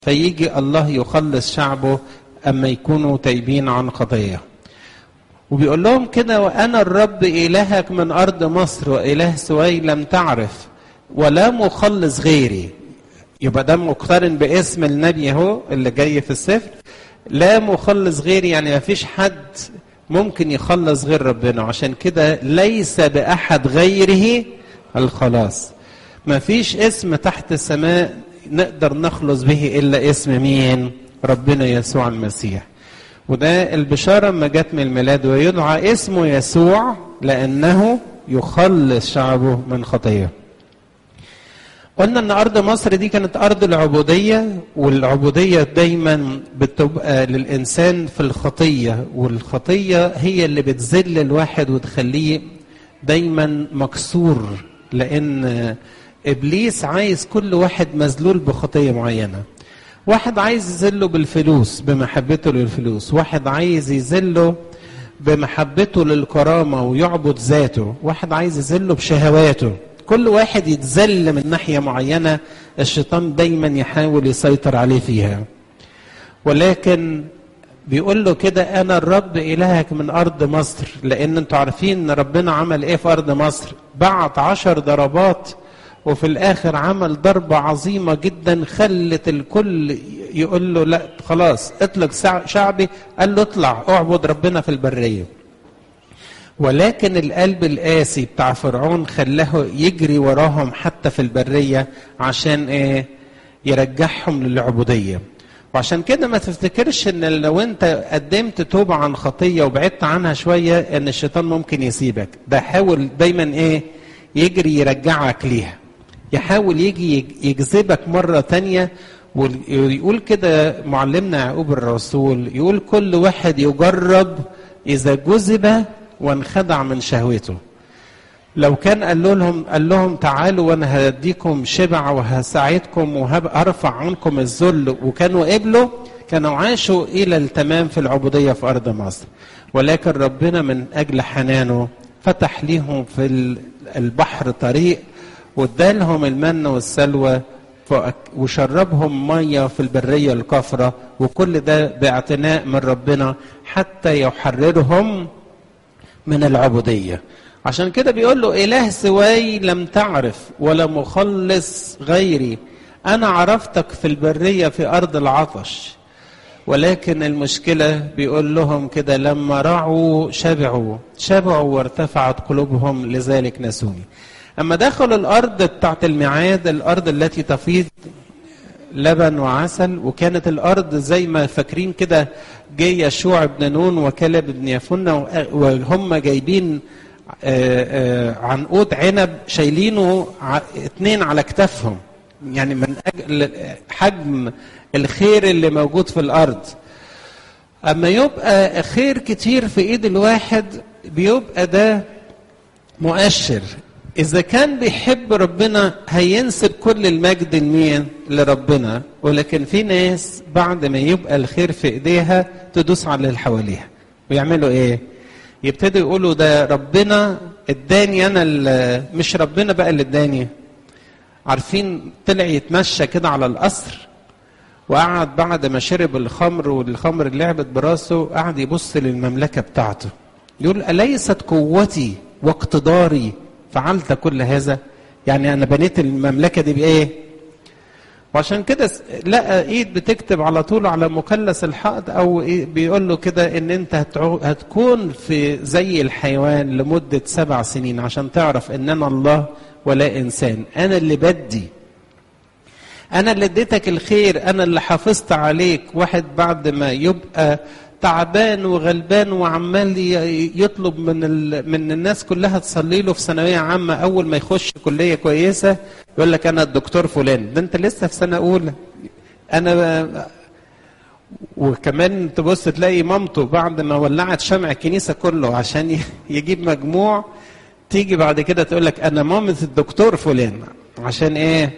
فيجي الله يخلص شعبه اما يكونوا تايبين عن خطيه وبيقول لهم كده وانا الرب الهك من ارض مصر واله سوي لم تعرف ولا مخلص غيري يبقى ده مقترن باسم النبي اهو اللي جاي في السفر لا مخلص غيري يعني ما فيش حد ممكن يخلص غير ربنا عشان كده ليس باحد غيره الخلاص ما فيش اسم تحت السماء نقدر نخلص به الا اسم مين ربنا يسوع المسيح وده البشارة ما جت من الميلاد ويدعى اسمه يسوع لأنه يخلص شعبه من خطيه قلنا ان ارض مصر دي كانت ارض العبوديه والعبوديه دايما بتبقى للانسان في الخطيه والخطيه هي اللي بتذل الواحد وتخليه دايما مكسور لان ابليس عايز كل واحد مذلول بخطيه معينه واحد عايز يذله بالفلوس بمحبته للفلوس واحد عايز يذله بمحبته للكرامه ويعبد ذاته واحد عايز يذله بشهواته كل واحد يتذل من ناحيه معينه الشيطان دايما يحاول يسيطر عليه فيها ولكن بيقول له كده انا الرب الهك من ارض مصر لان انتوا عارفين ان ربنا عمل ايه في ارض مصر بعت عشر ضربات وفي الاخر عمل ضربه عظيمه جدا خلت الكل يقول له لا خلاص اطلق شعبي قال له اطلع اعبد ربنا في البريه ولكن القلب القاسي بتاع فرعون خلاه يجري وراهم حتى في البريه عشان ايه يرجعهم للعبوديه وعشان كده ما تفتكرش ان لو انت قدمت توبه عن خطيه وبعدت عنها شويه ان الشيطان ممكن يسيبك ده حاول دايما ايه يجري يرجعك ليها يحاول يجي يجذبك مرة تانية ويقول كده معلمنا يعقوب الرسول يقول كل واحد يجرب إذا جذب وانخدع من شهوته لو كان قال لهم قال لهم تعالوا وانا هديكم شبع وهساعدكم وهرفع عنكم الذل وكانوا قبلوا كانوا عاشوا الى التمام في العبوديه في ارض مصر ولكن ربنا من اجل حنانه فتح ليهم في البحر طريق وادالهم المن والسلوى وشربهم ميه في البريه الكفره وكل ده باعتناء من ربنا حتى يحررهم من العبوديه عشان كده بيقول له اله سواي لم تعرف ولا مخلص غيري انا عرفتك في البريه في ارض العطش ولكن المشكله بيقول لهم كده لما رعوا شبعوا شبعوا وارتفعت قلوبهم لذلك نسوني اما دخلوا الارض بتاعت الميعاد الارض التي تفيض لبن وعسل وكانت الارض زي ما فاكرين كده جه يشوع بن نون وكلب بن يفنة وهم جايبين عنقود عنب شايلينه اتنين على كتافهم يعني من اجل حجم الخير اللي موجود في الارض اما يبقى خير كتير في ايد الواحد بيبقى ده مؤشر إذا كان بيحب ربنا هينسب كل المجد لمين؟ لربنا، ولكن في ناس بعد ما يبقى الخير في إيديها تدوس على اللي حواليها. ويعملوا إيه؟ يبتدوا يقولوا ده ربنا اداني أنا مش ربنا بقى اللي اداني. عارفين طلع يتمشى كده على القصر وقعد بعد ما شرب الخمر والخمر لعبت براسه قعد يبص للمملكة بتاعته. يقول أليست قوتي واقتداري فعلت كل هذا يعني انا بنيت المملكه دي بايه وعشان كده لقى ايد بتكتب على طول على مثلث الحائط او إيه بيقول له كده ان انت هتكون في زي الحيوان لمده سبع سنين عشان تعرف ان انا الله ولا انسان انا اللي بدي انا اللي اديتك الخير انا اللي حافظت عليك واحد بعد ما يبقى تعبان وغلبان وعمال يطلب من من الناس كلها تصلي له في ثانويه عامه اول ما يخش كليه كويسه يقول لك انا الدكتور فلان ده انت لسه في سنه اولى انا وكمان تبص تلاقي مامته بعد ما ولعت شمع الكنيسه كله عشان يجيب مجموع تيجي بعد كده تقول لك انا مامة الدكتور فلان عشان ايه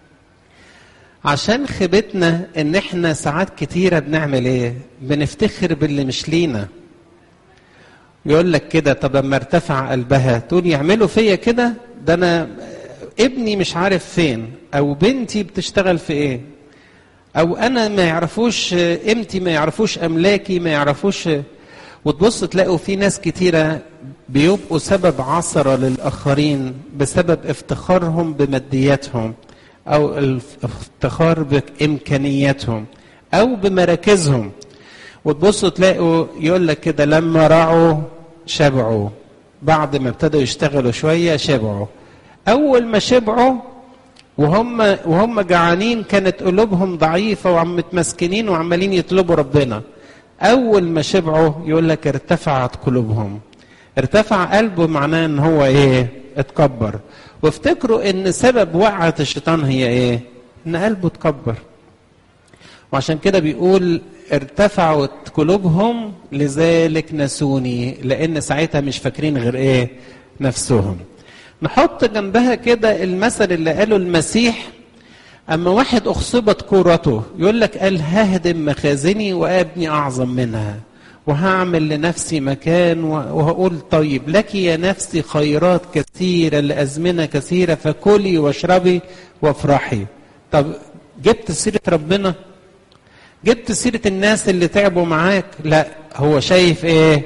عشان خيبتنا ان احنا ساعات كتيرة بنعمل ايه بنفتخر باللي مش لينا يقول لك كده طب اما ارتفع قلبها تقول يعملوا فيا كده ده انا ابني مش عارف فين او بنتي بتشتغل في ايه او انا ما يعرفوش قيمتي ما يعرفوش املاكي ما يعرفوش وتبص تلاقوا في ناس كتيره بيبقوا سبب عثره للاخرين بسبب افتخارهم بمادياتهم او الافتخار بامكانياتهم او بمراكزهم وتبصوا تلاقوا يقول لك كده لما رعوا شبعوا بعد ما ابتدوا يشتغلوا شويه شبعوا اول ما شبعوا وهم وهم جعانين كانت قلوبهم ضعيفه وعم متمسكنين وعمالين يطلبوا ربنا اول ما شبعوا يقول لك ارتفعت قلوبهم ارتفع قلبه معناه ان هو ايه اتكبر وافتكروا ان سبب وقعه الشيطان هي ايه ان قلبه اتكبر وعشان كده بيقول ارتفعت قلوبهم لذلك نسوني لان ساعتها مش فاكرين غير ايه نفسهم نحط جنبها كده المثل اللي قاله المسيح اما واحد اخصبت كورته يقول لك قال ههدم مخازني وابني اعظم منها وهعمل لنفسي مكان وهقول طيب لك يا نفسي خيرات كثيرة لأزمنة كثيرة فكلي واشربي وافرحي طب جبت سيرة ربنا جبت سيرة الناس اللي تعبوا معاك لا هو شايف ايه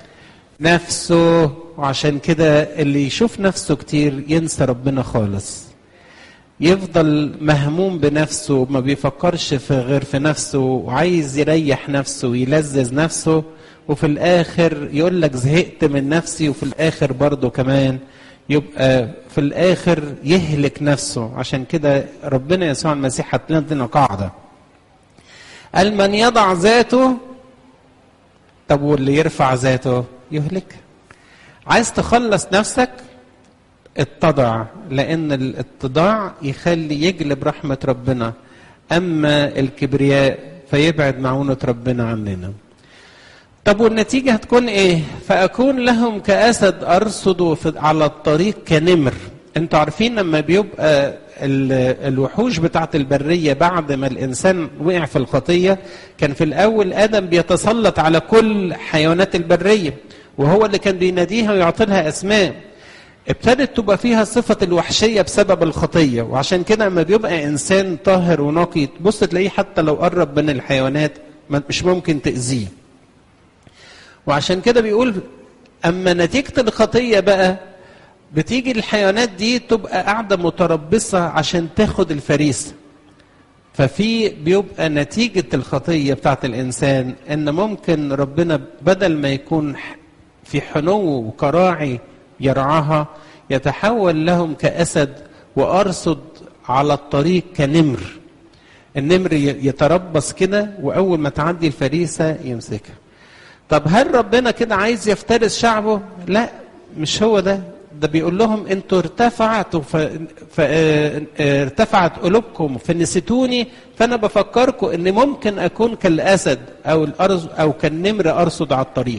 نفسه وعشان كده اللي يشوف نفسه كتير ينسى ربنا خالص يفضل مهموم بنفسه ما بيفكرش في غير في نفسه وعايز يريح نفسه ويلذذ نفسه وفي الاخر يقول لك زهقت من نفسي وفي الاخر برضه كمان يبقى في الاخر يهلك نفسه عشان كده ربنا يسوع المسيح حط لنا قاعده قال من يضع ذاته طب واللي يرفع ذاته يهلك عايز تخلص نفسك اتضع لان الاتضاع يخلي يجلب رحمه ربنا اما الكبرياء فيبعد معونه ربنا عننا طب والنتيجه هتكون ايه فاكون لهم كاسد ارصد على الطريق كنمر انتوا عارفين لما بيبقى الوحوش بتاعت البريه بعد ما الانسان وقع في الخطيه كان في الاول ادم بيتسلط على كل حيوانات البريه وهو اللي كان بيناديها ويعطي لها اسماء ابتدت تبقى فيها صفة الوحشية بسبب الخطية وعشان كده لما بيبقى إنسان طاهر ونقي تبص تلاقيه حتى لو قرب من الحيوانات مش ممكن تأذيه وعشان كده بيقول أما نتيجة الخطية بقى بتيجي الحيوانات دي تبقى قاعدة متربصة عشان تاخد الفريسة ففي بيبقى نتيجة الخطية بتاعت الإنسان إن ممكن ربنا بدل ما يكون في حنو وكراعي يرعاها يتحول لهم كأسد وأرصد على الطريق كنمر النمر يتربص كده وأول ما تعدي الفريسة يمسكها طب هل ربنا كده عايز يفترس شعبه لا مش هو ده ده بيقول لهم انتوا ارتفعتوا ف... ف... ارتفعت قلوبكم فنسيتوني فانا بفكركم ان ممكن اكون كالاسد او الارز او كالنمر ارصد على الطريق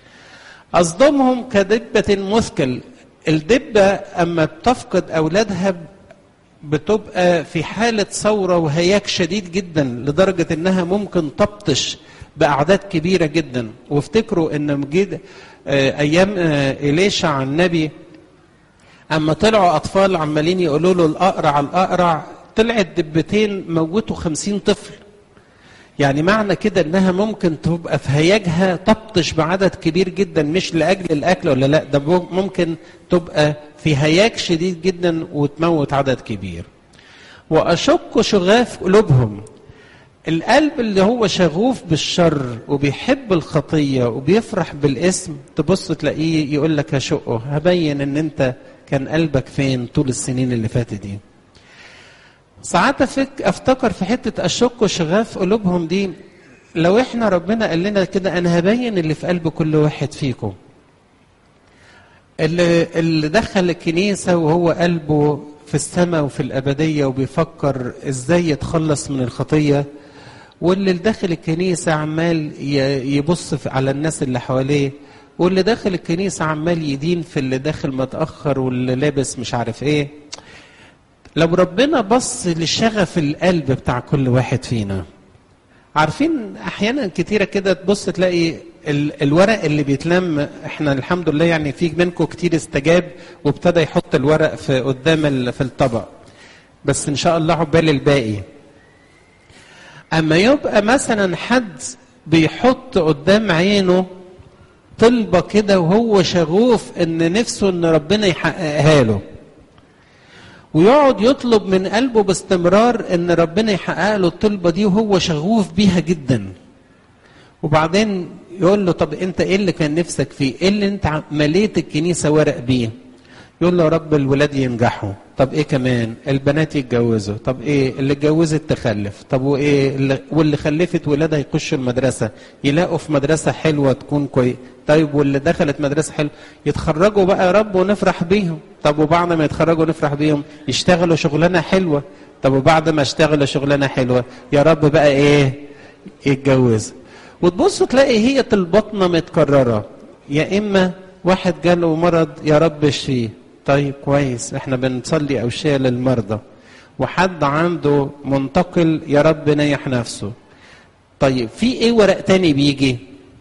اصدمهم كدبه مثكل الدبه اما بتفقد اولادها بتبقى في حاله ثوره وهياج شديد جدا لدرجه انها ممكن تبطش باعداد كبيره جدا وافتكروا ان مجيد ايام اليشع النبي اما طلعوا اطفال عمالين يقولوا له الاقرع الاقرع طلعت دبتين موتوا خمسين طفل يعني معنى كده انها ممكن تبقى في هياجها تبطش بعدد كبير جدا مش لاجل الاكل ولا لا ده ممكن تبقى في هياج شديد جدا وتموت عدد كبير واشك شغاف قلوبهم القلب اللي هو شغوف بالشر وبيحب الخطيه وبيفرح بالاسم تبص تلاقيه يقول لك هشقه هبين ان انت كان قلبك فين طول السنين اللي فاتت دي ساعات أفك افتكر في حته اشك وشغاف قلوبهم دي لو احنا ربنا قال لنا كده انا هبين اللي في قلب كل واحد فيكم اللي اللي دخل الكنيسه وهو قلبه في السماء وفي الابديه وبيفكر ازاي يتخلص من الخطيه واللي داخل الكنيسه عمال يبص على الناس اللي حواليه واللي داخل الكنيسه عمال يدين في اللي داخل متاخر واللي لابس مش عارف ايه لو ربنا بص لشغف القلب بتاع كل واحد فينا عارفين احيانا كتيره كده تبص تلاقي ال الورق اللي بيتلم احنا الحمد لله يعني في منكم كتير استجاب وابتدى يحط الورق في قدام في الطبق بس ان شاء الله عقبال الباقي اما يبقى مثلا حد بيحط قدام عينه طلبه كده وهو شغوف ان نفسه ان ربنا يحققها له ويقعد يطلب من قلبه باستمرار ان ربنا يحقق له الطلبه دي وهو شغوف بيها جدا وبعدين يقول له طب انت ايه اللي كان نفسك فيه ايه اللي انت مليت الكنيسه ورق بيه يقول له يا رب الولاد ينجحوا طب ايه كمان البنات يتجوزوا طب ايه اللي اتجوزت تخلف طب وايه اللي واللي خلفت ولادها يخشوا المدرسه يلاقوا في مدرسه حلوه تكون كويس طيب واللي دخلت مدرسه حلوه يتخرجوا بقى يا رب ونفرح بيهم طب وبعد ما يتخرجوا نفرح بيهم يشتغلوا شغلانه حلوه طب وبعد ما اشتغلوا شغلانه حلوه يا رب بقى ايه يتجوزوا وتبصوا تلاقي هي البطنه متكرره يا اما واحد جاله مرض يا رب اشفيه طيب كويس احنا بنصلي اوشيه للمرضى وحد عنده منتقل يا رب نيح نفسه طيب في ايه ورق تاني بيجي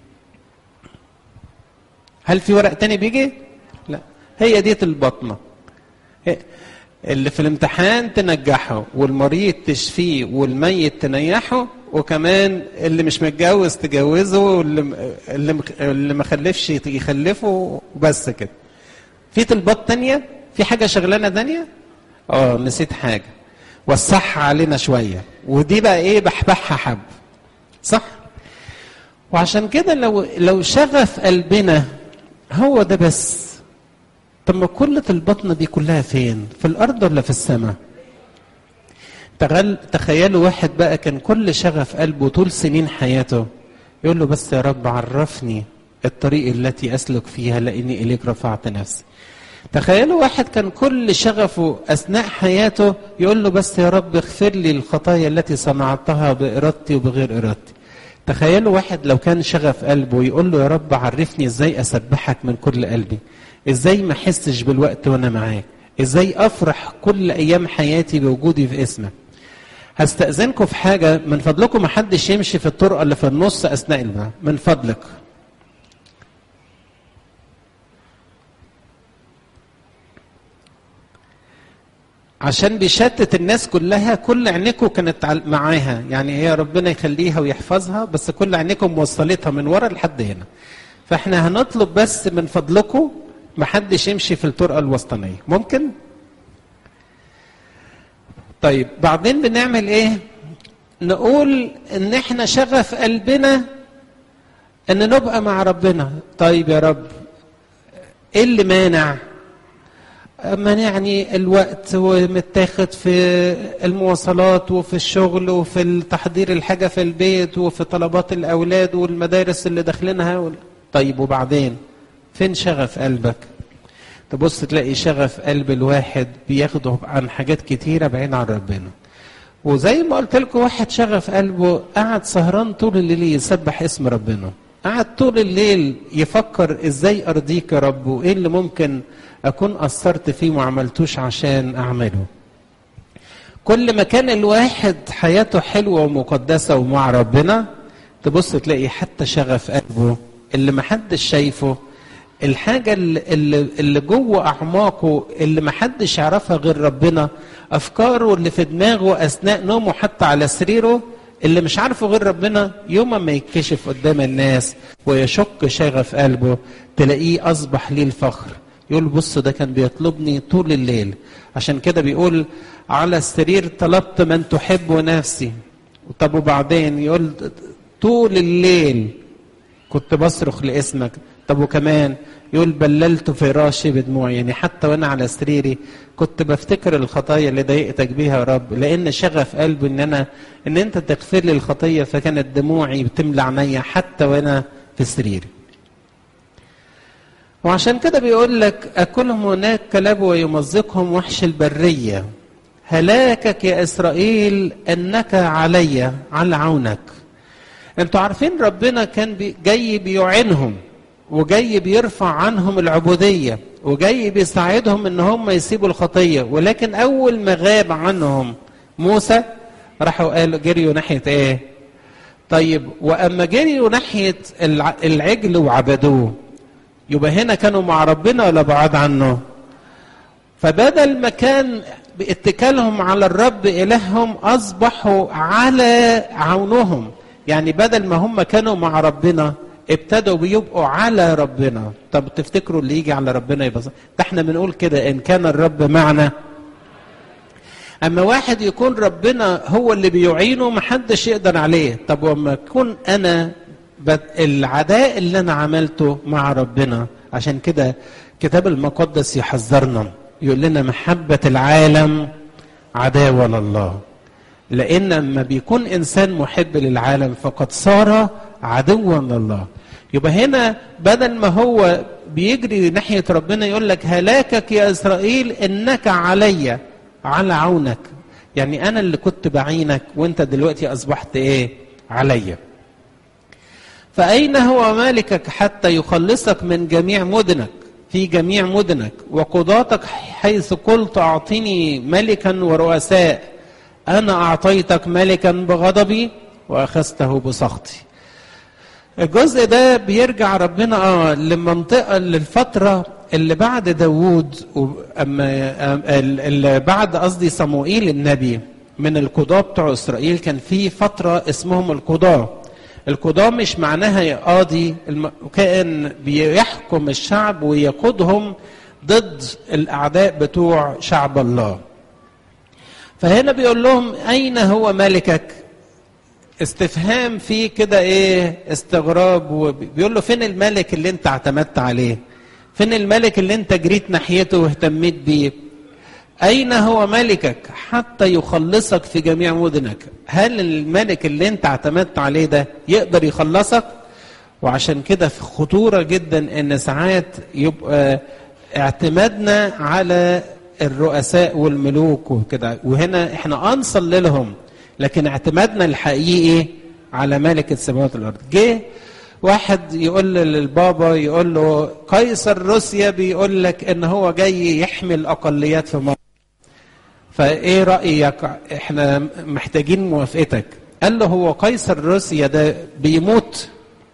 هل في ورق تاني بيجي لا هي ديت البطنه اللي في الامتحان تنجحه والمريض تشفيه والميت تنيحه وكمان اللي مش متجوز تجوزه واللي اللي اللي ما خلفش يخلفه وبس كده في طلبات تانية في حاجة شغلانة تانية اه نسيت حاجة وسعها علينا شوية ودي بقى ايه بحبحها حب صح وعشان كده لو لو شغف قلبنا هو ده بس طب ما كل البطنة دي كلها فين في الأرض ولا في السماء تغل... تخيلوا واحد بقى كان كل شغف قلبه طول سنين حياته يقول له بس يا رب عرفني الطريق التي أسلك فيها لأني إليك رفعت نفسي تخيلوا واحد كان كل شغفه أثناء حياته يقول له بس يا رب اغفر لي الخطايا التي صنعتها بإرادتي وبغير إرادتي تخيلوا واحد لو كان شغف قلبه يقول له يا رب عرفني ازاي اسبحك من كل قلبي ازاي ما احسش بالوقت وانا معاك ازاي افرح كل ايام حياتي بوجودي في اسمك هستأذنكم في حاجة من فضلكم ما حدش يمشي في الطرقة اللي في النص أثناء الماء من فضلك عشان بيشتت الناس كلها كل عينيكم كانت معاها يعني هي ربنا يخليها ويحفظها بس كل عينيكم وصلتها من ورا لحد هنا فاحنا هنطلب بس من فضلكم محدش يمشي في الطرقة الوسطانية ممكن؟ طيب بعدين بنعمل ايه نقول ان احنا شغف قلبنا ان نبقى مع ربنا طيب يا رب ايه اللي مانع مانعني الوقت ومتاخد في المواصلات وفي الشغل وفي تحضير الحاجه في البيت وفي طلبات الاولاد والمدارس اللي داخلينها طيب وبعدين فين شغف قلبك تبص تلاقي شغف قلب الواحد بياخده عن حاجات كتيره بعيد عن ربنا وزي ما قلت لكم واحد شغف قلبه قعد سهران طول الليل يسبح اسم ربنا قعد طول الليل يفكر ازاي ارضيك يا رب وايه اللي ممكن اكون قصرت فيه وما عملتوش عشان اعمله كل ما كان الواحد حياته حلوه ومقدسه ومع ربنا تبص تلاقي حتى شغف قلبه اللي محدش شايفه الحاجة اللي, اللي جوه أعماقه اللي محدش يعرفها غير ربنا أفكاره اللي في دماغه أثناء نومه حتى على سريره اللي مش عارفه غير ربنا يوم ما يتكشف قدام الناس ويشق شغف قلبه تلاقيه أصبح ليه الفخر يقول بص ده كان بيطلبني طول الليل عشان كده بيقول على السرير طلبت من تحب نفسي طب وبعدين يقول طول الليل كنت بصرخ لاسمك طب وكمان يقول بللت فراشي بدموعي يعني حتى وانا على سريري كنت بفتكر الخطايا اللي ضايقتك بيها يا رب لان شغف قلبي ان انا ان انت تغفر لي الخطيه فكانت دموعي بتملى عينيا حتى وانا في سريري وعشان كده بيقول لك اكلهم هناك كلاب ويمزقهم وحش البريه هلاكك يا اسرائيل انك علي على عونك انتوا عارفين ربنا كان بي جاي بيعينهم وجاي بيرفع عنهم العبودية وجاي بيساعدهم ان هم يسيبوا الخطية ولكن اول ما غاب عنهم موسى راحوا قالوا جريوا ناحية ايه طيب واما جريوا ناحية العجل وعبدوه يبقى هنا كانوا مع ربنا ولا بعاد عنه فبدل ما كان باتكالهم على الرب إلههم أصبحوا على عونهم يعني بدل ما هم كانوا مع ربنا ابتدوا بيبقوا على ربنا طب تفتكروا اللي يجي على ربنا يبقى ده احنا بنقول كده ان كان الرب معنا اما واحد يكون ربنا هو اللي بيعينه محدش يقدر عليه طب وما اكون انا العداء اللي انا عملته مع ربنا عشان كده الكتاب المقدس يحذرنا يقول لنا محبة العالم عداوة لله لأن لما بيكون إنسان محب للعالم فقد صار عدوا لله يبقى هنا بدل ما هو بيجري ناحية ربنا يقول لك هلاكك يا إسرائيل إنك علي على عونك يعني أنا اللي كنت بعينك وأنت دلوقتي أصبحت إيه عليّ فأين هو مالكك حتى يخلصك من جميع مدنك في جميع مدنك وقضاتك حيث قلت أعطني ملكا ورؤساء أنا أعطيتك ملكا بغضبي وأخذته بسخطي الجزء ده بيرجع ربنا اه لمنطقة للفترة اللي بعد داوود أما اللي بعد قصدي صموئيل النبي من القضاة بتوع إسرائيل كان في فترة اسمهم القضاة القضاة مش معناها قاضي كائن بيحكم الشعب ويقودهم ضد الأعداء بتوع شعب الله فهنا بيقول لهم أين هو ملكك استفهام فيه كده ايه استغراب وبيقول له فين الملك اللي انت اعتمدت عليه فين الملك اللي انت جريت ناحيته واهتميت بيه أين هو ملكك حتى يخلصك في جميع مدنك هل الملك اللي انت اعتمدت عليه ده يقدر يخلصك وعشان كده في خطورة جدا ان ساعات يبقى اعتمادنا على الرؤساء والملوك وكده وهنا احنا انصل لهم لكن اعتمادنا الحقيقي على ملك السماوات والارض جه واحد يقول للبابا يقول له قيصر روسيا بيقول لك ان هو جاي يحمي الاقليات في مصر فايه رايك احنا محتاجين موافقتك قال له هو قيصر روسيا ده بيموت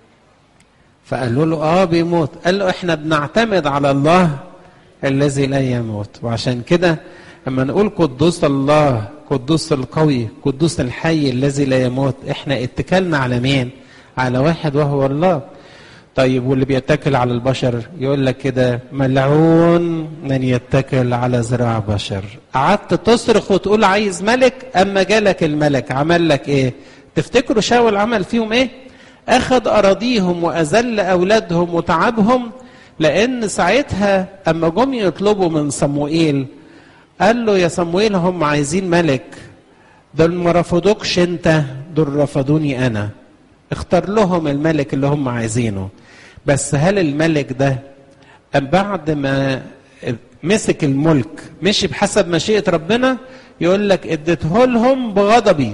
فقالوا له اه بيموت قال له احنا بنعتمد على الله الذي لا يموت وعشان كده لما نقول قدوس الله قدوس القوي قدوس الحي الذي لا يموت احنا اتكلنا على مين على واحد وهو الله طيب واللي بيتكل على البشر يقول لك كده ملعون من يتكل على ذراع بشر قعدت تصرخ وتقول عايز ملك اما جالك الملك عمل لك ايه تفتكروا شاول عمل فيهم ايه اخذ اراضيهم واذل اولادهم وتعبهم لان ساعتها اما جم يطلبوا من صموئيل قال له يا صموئيل هم عايزين ملك دول ما رفضوكش انت دول رفضوني انا اختار لهم الملك اللي هم عايزينه بس هل الملك ده بعد ما مسك الملك مشي بحسب مشيئة ربنا يقول لك اديته لهم بغضبي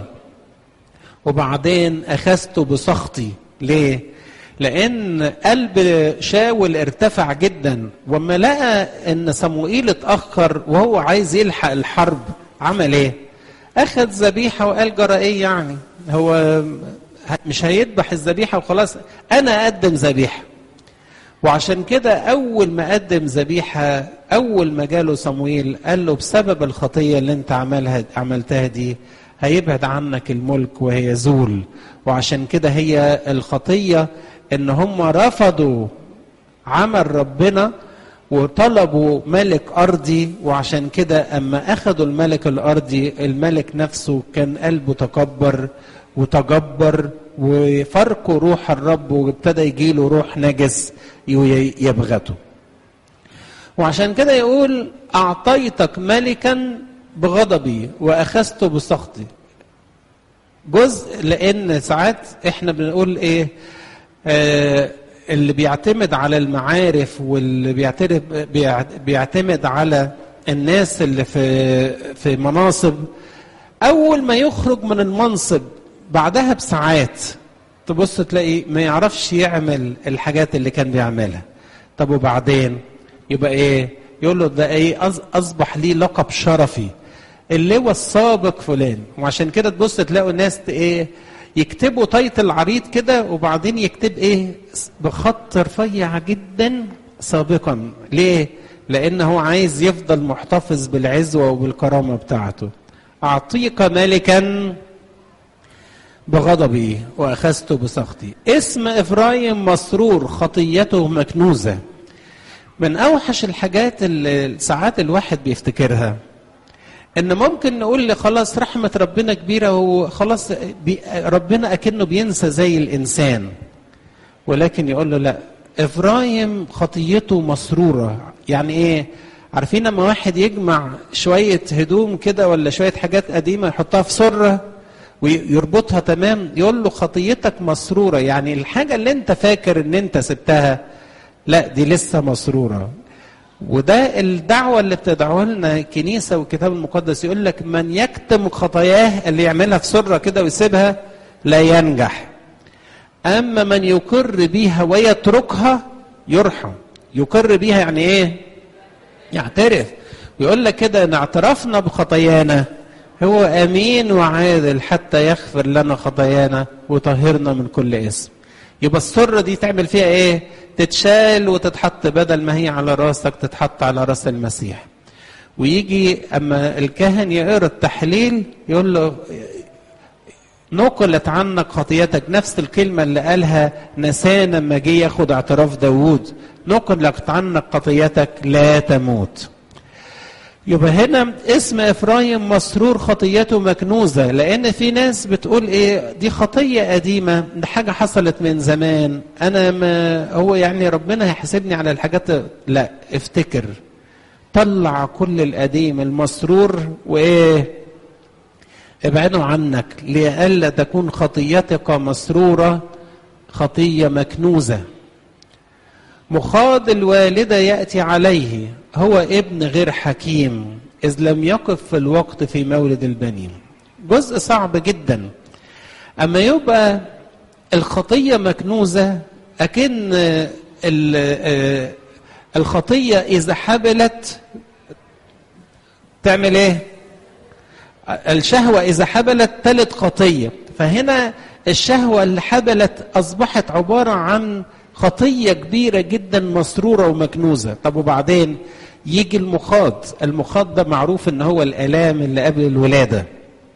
وبعدين اخذته بسخطي ليه لان قلب شاول ارتفع جدا وما لقى ان صموئيل اتاخر وهو عايز يلحق الحرب عمل ايه اخذ ذبيحه وقال جرى ايه يعني هو مش هيذبح الذبيحه وخلاص انا اقدم ذبيحه وعشان كده اول ما قدم ذبيحه اول ما جاله صمويل قال له بسبب الخطيه اللي انت عملها عملتها دي هيبعد عنك الملك وهيزول وعشان كده هي الخطيه ان هم رفضوا عمل ربنا وطلبوا ملك ارضي وعشان كده اما اخذوا الملك الارضي الملك نفسه كان قلبه تكبر وتجبر وفرقوا روح الرب وابتدى يجيله روح نجس يبغته وعشان كده يقول اعطيتك ملكا بغضبي واخذته بسخطي جزء لان ساعات احنا بنقول ايه آه اللي بيعتمد على المعارف واللي بيعترف بيعتمد على الناس اللي في في مناصب اول ما يخرج من المنصب بعدها بساعات تبص تلاقي ما يعرفش يعمل الحاجات اللي كان بيعملها طب وبعدين يبقى ايه يقول له ده ايه اصبح لي لقب شرفي اللواء السابق فلان وعشان كده تبص تلاقوا ناس ايه يكتبوا تايتل عريض كده وبعدين يكتب ايه بخط رفيع جدا سابقا ليه لان هو عايز يفضل محتفظ بالعزوه وبالكرامه بتاعته اعطيك ملكا بغضبي واخذت بسخطي اسم افرايم مسرور خطيته مكنوزه من اوحش الحاجات اللي ساعات الواحد بيفتكرها ان ممكن نقول لي خلاص رحمه ربنا كبيره وخلاص بي ربنا اكنه بينسى زي الانسان ولكن يقول له لا افرايم خطيته مسروره يعني ايه عارفين لما واحد يجمع شويه هدوم كده ولا شويه حاجات قديمه يحطها في سره ويربطها تمام يقول له خطيتك مسروره يعني الحاجه اللي انت فاكر ان انت سبتها لا دي لسه مسروره وده الدعوه اللي بتدعوها لنا الكنيسه والكتاب المقدس يقول لك من يكتم خطاياه اللي يعملها في سره كده ويسيبها لا ينجح اما من يقر بيها ويتركها يرحم يقر بيها يعني ايه يعترف ويقول لك كده ان اعترفنا بخطايانا هو امين وعادل حتى يغفر لنا خطايانا وطهرنا من كل اسم يبقى السره دي تعمل فيها ايه تتشال وتتحط بدل ما هي على راسك تتحط على راس المسيح ويجي اما الكاهن يقرا التحليل يقول له نقلت عنك خطيتك نفس الكلمة اللي قالها نسان لما جه ياخد اعتراف داوود نقلت عنك خطيتك لا تموت يبقى هنا اسم افرايم مسرور خطيته مكنوزه لان في ناس بتقول ايه دي خطيه قديمه دي حاجه حصلت من زمان انا ما هو يعني ربنا هيحاسبني على الحاجات لا افتكر طلع كل القديم المسرور وايه ابعدوا عنك لئلا تكون خطيتك مسروره خطيه مكنوزه مخاض الوالده ياتي عليه هو ابن غير حكيم إذ لم يقف في الوقت في مولد البنين جزء صعب جدا أما يبقى الخطية مكنوزة أكن الخطية إذا حبلت تعمل إيه؟ الشهوة إذا حبلت تلت خطية فهنا الشهوة اللي حبلت أصبحت عبارة عن خطية كبيرة جدا مسرورة ومكنوزة طب وبعدين يجي المخاض المخاض ده معروف ان هو الالام اللي قبل الولاده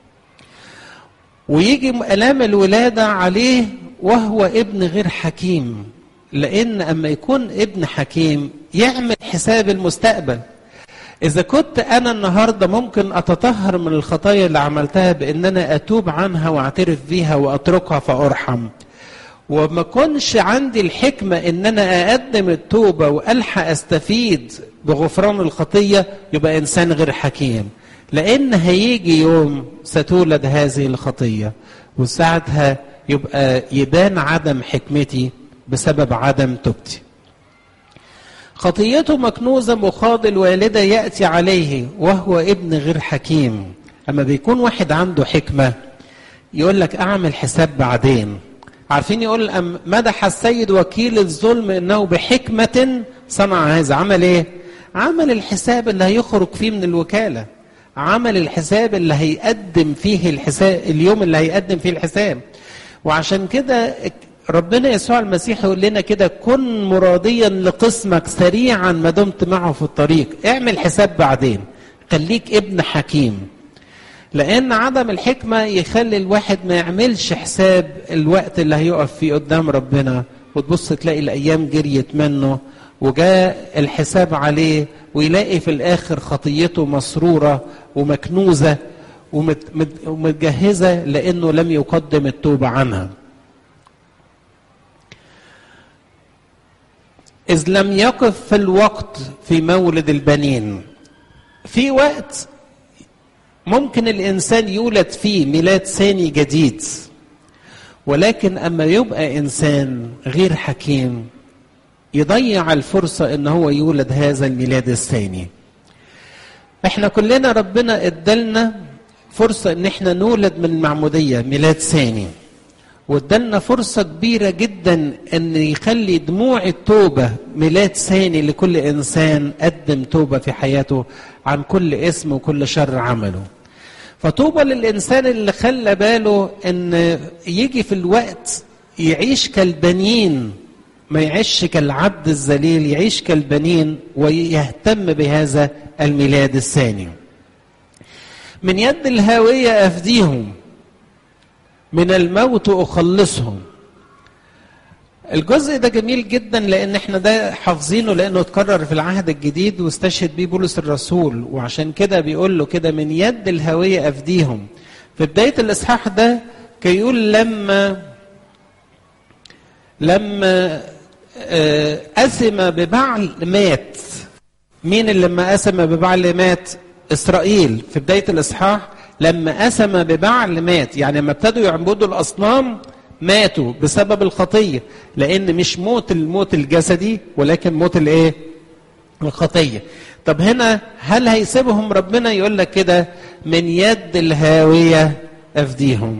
ويجي الام الولاده عليه وهو ابن غير حكيم لان اما يكون ابن حكيم يعمل حساب المستقبل اذا كنت انا النهارده ممكن اتطهر من الخطايا اللي عملتها بان انا اتوب عنها واعترف بيها واتركها فارحم وما كنش عندي الحكمة ان انا اقدم التوبة والحق استفيد بغفران الخطية يبقى انسان غير حكيم لان هيجي يوم ستولد هذه الخطية وساعتها يبقى يبان عدم حكمتي بسبب عدم توبتي خطيته مكنوزة مخاض الوالدة يأتي عليه وهو ابن غير حكيم أما بيكون واحد عنده حكمة يقول لك أعمل حساب بعدين عارفين يقول أم مدح السيد وكيل الظلم انه بحكمة صنع هذا عمل ايه عمل الحساب اللي هيخرج فيه من الوكالة عمل الحساب اللي هيقدم فيه الحساب اليوم اللي هيقدم فيه الحساب وعشان كده ربنا يسوع المسيح يقول لنا كده كن مراديا لقسمك سريعا ما دمت معه في الطريق اعمل حساب بعدين خليك ابن حكيم لان عدم الحكمه يخلي الواحد ما يعملش حساب الوقت اللي هيقف فيه قدام ربنا وتبص تلاقي الايام جريت منه وجاء الحساب عليه ويلاقي في الاخر خطيته مسروره ومكنوزه ومتجهزه لانه لم يقدم التوبه عنها اذ لم يقف في الوقت في مولد البنين في وقت ممكن الانسان يولد فيه ميلاد ثاني جديد ولكن اما يبقى انسان غير حكيم يضيع الفرصه ان هو يولد هذا الميلاد الثاني احنا كلنا ربنا ادالنا فرصه ان احنا نولد من المعموديه ميلاد ثاني وادالنا فرصه كبيره جدا ان يخلي دموع التوبه ميلاد ثاني لكل انسان قدم توبه في حياته عن كل اسم وكل شر عمله فطوبى للانسان اللي خلى باله ان يجي في الوقت يعيش كالبنين ما يعيش كالعبد الذليل يعيش كالبنين ويهتم بهذا الميلاد الثاني من يد الهاوية أفديهم من الموت أخلصهم الجزء ده جميل جدا لان احنا ده حافظينه لانه اتكرر في العهد الجديد واستشهد بيه بولس الرسول وعشان كده بيقول له كده من يد الهوية افديهم في بداية الاصحاح ده كي يقول لما لما أثم ببعل مات مين اللي لما أثم ببعل مات إسرائيل في بداية الإصحاح لما أثم ببعل مات يعني لما ابتدوا يعبدوا الأصنام ماتوا بسبب الخطية لأن مش موت الموت الجسدي ولكن موت الإيه؟ الخطية طب هنا هل هيسيبهم ربنا يقول لك كده من يد الهاوية أفديهم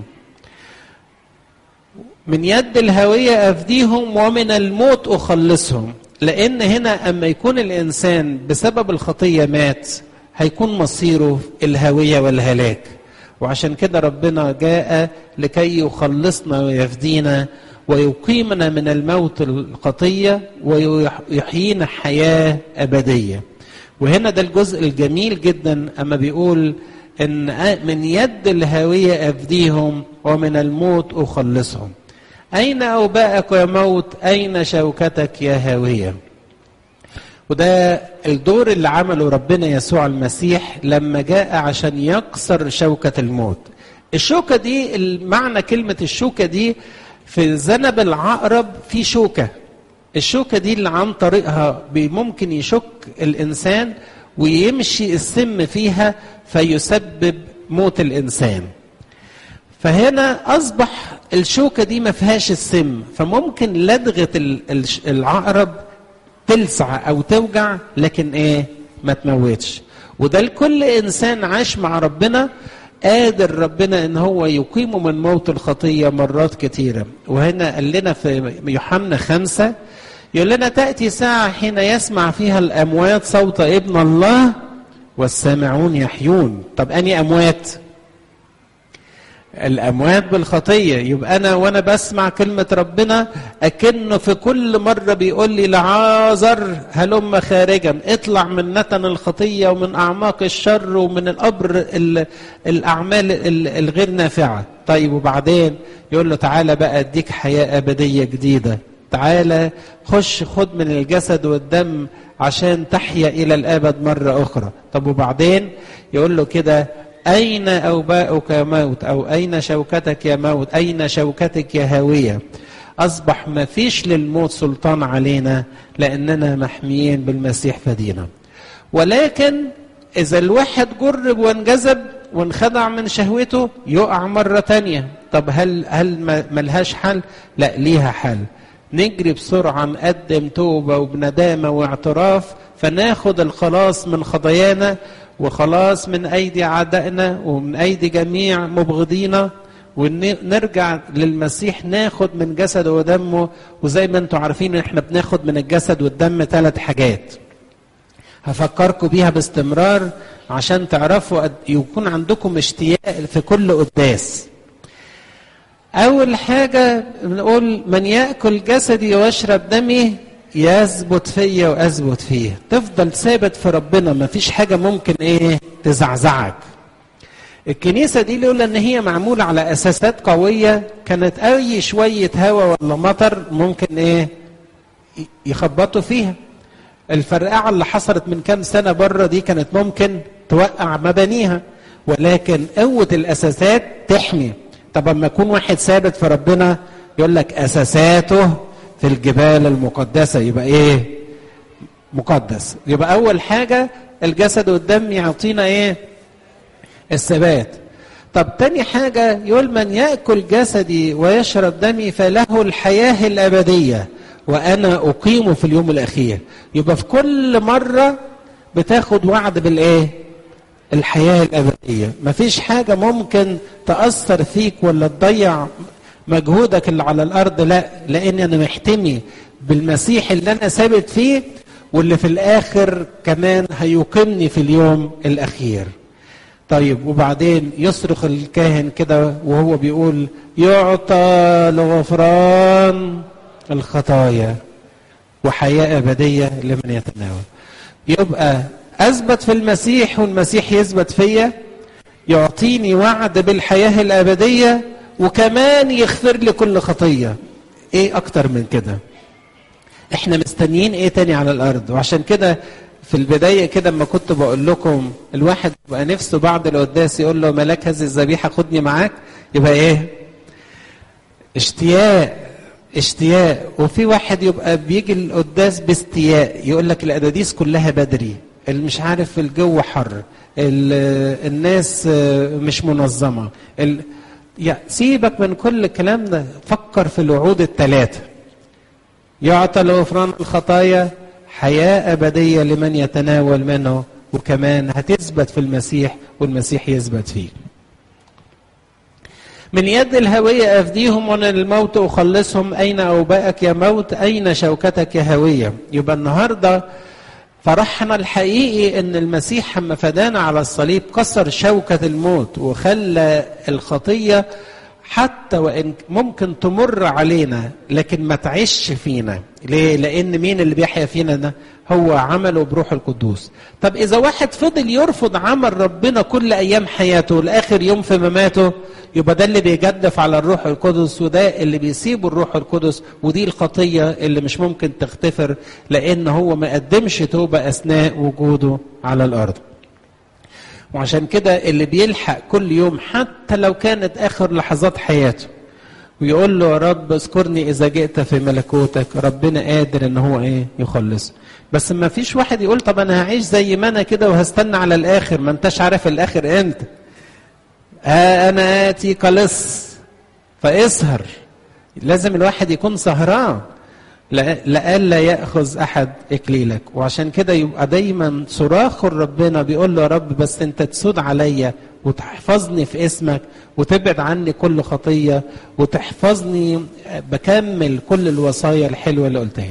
من يد الهوية أفديهم ومن الموت أخلصهم لأن هنا أما يكون الإنسان بسبب الخطية مات هيكون مصيره الهوية والهلاك وعشان كده ربنا جاء لكي يخلصنا ويفدينا ويقيمنا من الموت الخطية ويحيينا حياة أبدية وهنا ده الجزء الجميل جدا أما بيقول إن من يد الهاوية أفديهم ومن الموت أخلصهم أين أوباءك يا موت أين شوكتك يا هاوية وده الدور اللي عمله ربنا يسوع المسيح لما جاء عشان يكسر شوكة الموت الشوكة دي معنى كلمة الشوكة دي في ذنب العقرب في شوكة الشوكة دي اللي عن طريقها ممكن يشك الإنسان ويمشي السم فيها فيسبب موت الإنسان فهنا أصبح الشوكة دي ما فيهاش السم فممكن لدغة العقرب تلسع أو توجع لكن إيه ما تموتش وده لكل إنسان عاش مع ربنا قادر ربنا ان هو يقيمه من موت الخطية مرات كثيرة وهنا قال لنا في يوحنا خمسة يقول لنا تأتي ساعة حين يسمع فيها الأموات صوت ابن الله والسامعون يحيون طب أني أموات الأموات بالخطية يبقى أنا وأنا بسمع كلمة ربنا أكنه في كل مرة بيقول لي لعازر هلم خارجا اطلع من نتن الخطية ومن أعماق الشر ومن الأبر الأعمال الغير نافعة طيب وبعدين يقول له تعالى بقى أديك حياة أبدية جديدة تعالى خش خد من الجسد والدم عشان تحيا إلى الأبد مرة أخرى طب وبعدين يقول له كده أين أوباؤك يا موت أو أين شوكتك يا موت أين شوكتك يا هاوية أصبح ما فيش للموت سلطان علينا لأننا محميين بالمسيح فدينا ولكن إذا الواحد جرب وانجذب وانخدع من شهوته يقع مرة تانية طب هل هل ملهاش حل؟ لا ليها حل نجري بسرعة نقدم توبة وبندامة واعتراف فناخد الخلاص من خطايانا وخلاص من أيدي أعدائنا ومن أيدي جميع مبغضينا ونرجع للمسيح ناخد من جسده ودمه وزي ما انتم عارفين احنا بناخد من الجسد والدم ثلاث حاجات هفكركم بيها باستمرار عشان تعرفوا يكون عندكم اشتياق في كل قداس أول حاجة بنقول من يأكل جسدي ويشرب دمي يثبت فيا واثبت فيه تفضل ثابت في ربنا ما فيش حاجه ممكن ايه تزعزعك الكنيسة دي لولا ان هي معمولة على اساسات قوية كانت اي شوية هواء ولا مطر ممكن ايه يخبطوا فيها الفرقعة اللي حصلت من كام سنة بره دي كانت ممكن توقع مبانيها ولكن قوة الاساسات تحمي طب اما يكون واحد ثابت في ربنا يقول لك اساساته في الجبال المقدسة يبقى ايه مقدس يبقى اول حاجة الجسد والدم يعطينا ايه الثبات طب تاني حاجة يقول من يأكل جسدي ويشرب دمي فله الحياة الأبدية وأنا أقيمه في اليوم الأخير يبقى في كل مرة بتاخد وعد بالإيه الحياة الأبدية مفيش حاجة ممكن تأثر فيك ولا تضيع مجهودك اللي على الارض لا لان انا محتمي بالمسيح اللي انا ثابت فيه واللي في الاخر كمان هيقيمني في اليوم الاخير طيب وبعدين يصرخ الكاهن كده وهو بيقول يعطى لغفران الخطايا وحياة أبدية لمن يتناول يبقى أثبت في المسيح والمسيح يثبت فيا يعطيني وعد بالحياة الأبدية وكمان يغفر لي كل خطية إيه أكتر من كده إحنا مستنيين إيه تاني على الأرض وعشان كده في البداية كده لما كنت بقول لكم الواحد يبقى نفسه بعد القداس يقول له ملاك هذه الذبيحة خدني معاك يبقى إيه اشتياق اشتياق وفي واحد يبقى بيجي القداس باستياء يقول لك الأداديس كلها بدري اللي مش عارف الجو حر الناس مش منظمة ال... يا سيبك من كل الكلام ده فكر في الوعود الثلاثة يعطى لغفران الخطايا حياة أبدية لمن يتناول منه وكمان هتثبت في المسيح والمسيح يثبت فيه من يد الهوية أفديهم ومن الموت أخلصهم أين أوباءك يا موت أين شوكتك يا هوية يبقى النهاردة فرحنا الحقيقي ان المسيح لما فدانا على الصليب كسر شوكة الموت وخلى الخطية حتى وان ممكن تمر علينا لكن ما تعيش فينا ليه لان مين اللي بيحيا فينا ده هو عمله بروح القدوس طب اذا واحد فضل يرفض عمل ربنا كل ايام حياته لاخر يوم في مماته يبقى ده اللي بيجدف على الروح القدس وده اللي بيسيبه الروح القدس ودي الخطيه اللي مش ممكن تختفر لان هو ما قدمش توبه اثناء وجوده على الارض وعشان كده اللي بيلحق كل يوم حتى لو كانت اخر لحظات حياته ويقول له يا رب اذكرني اذا جئت في ملكوتك ربنا قادر ان هو ايه يخلص بس ما فيش واحد يقول طب انا هعيش زي ما انا كده وهستنى على الاخر ما انتش عارف الاخر امتى آه انا اتي كلص فاسهر لازم الواحد يكون سهران لئلا ياخذ احد اكليلك وعشان كده يبقى دايما صراخ ربنا بيقول له يا رب بس انت تسود عليا وتحفظني في اسمك وتبعد عني كل خطيه وتحفظني بكمل كل الوصايا الحلوه اللي قلتها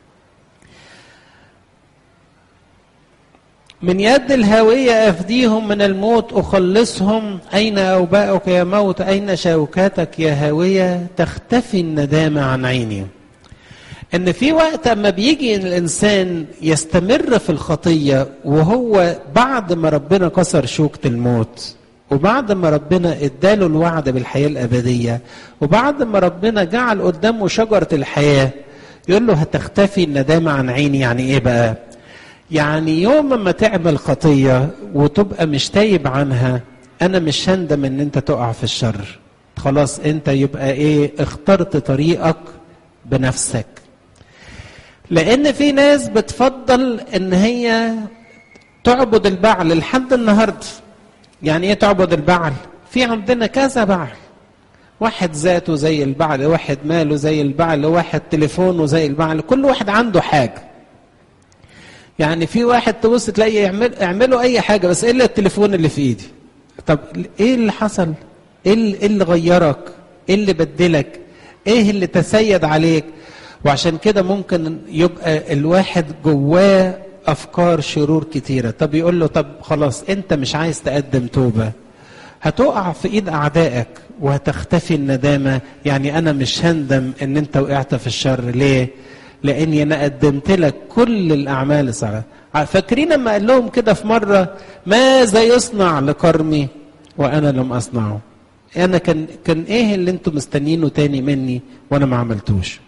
من يد الهاوية أفديهم من الموت أخلصهم أين أوباؤك يا موت أين شوكاتك يا هاوية تختفي الندامة عن عيني ان في وقت اما بيجي الانسان يستمر في الخطيه وهو بعد ما ربنا كسر شوكه الموت وبعد ما ربنا اداله الوعد بالحياه الابديه وبعد ما ربنا جعل قدامه شجره الحياه يقول له هتختفي الندامه عن عيني يعني ايه بقى؟ يعني يوم ما تعمل خطيه وتبقى مش تايب عنها انا مش هندم ان انت تقع في الشر خلاص انت يبقى ايه اخترت طريقك بنفسك لان في ناس بتفضل ان هي تعبد البعل لحد النهارده يعني ايه تعبد البعل في عندنا كذا بعل واحد ذاته زي البعل واحد ماله زي البعل واحد تليفونه زي البعل كل واحد عنده حاجه يعني في واحد تبص تلاقي يعمل اعملوا اي حاجه بس الا التليفون اللي في ايدي طب ايه اللي حصل ايه اللي غيرك ايه اللي بدلك ايه اللي تسيد عليك وعشان كده ممكن يبقى الواحد جواه افكار شرور كتيره طب يقول له طب خلاص انت مش عايز تقدم توبه هتقع في ايد اعدائك وهتختفي الندامه يعني انا مش هندم ان انت وقعت في الشر ليه لاني انا قدمت لك كل الاعمال الصالحه فاكرين لما قال لهم كده في مره ماذا يصنع لكرمي وانا لم اصنعه انا كان كان ايه اللي انتم مستنيينه تاني مني وانا ما عملتوش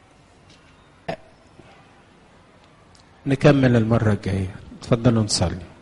نكمل المرة الجاية تفضلوا نصلي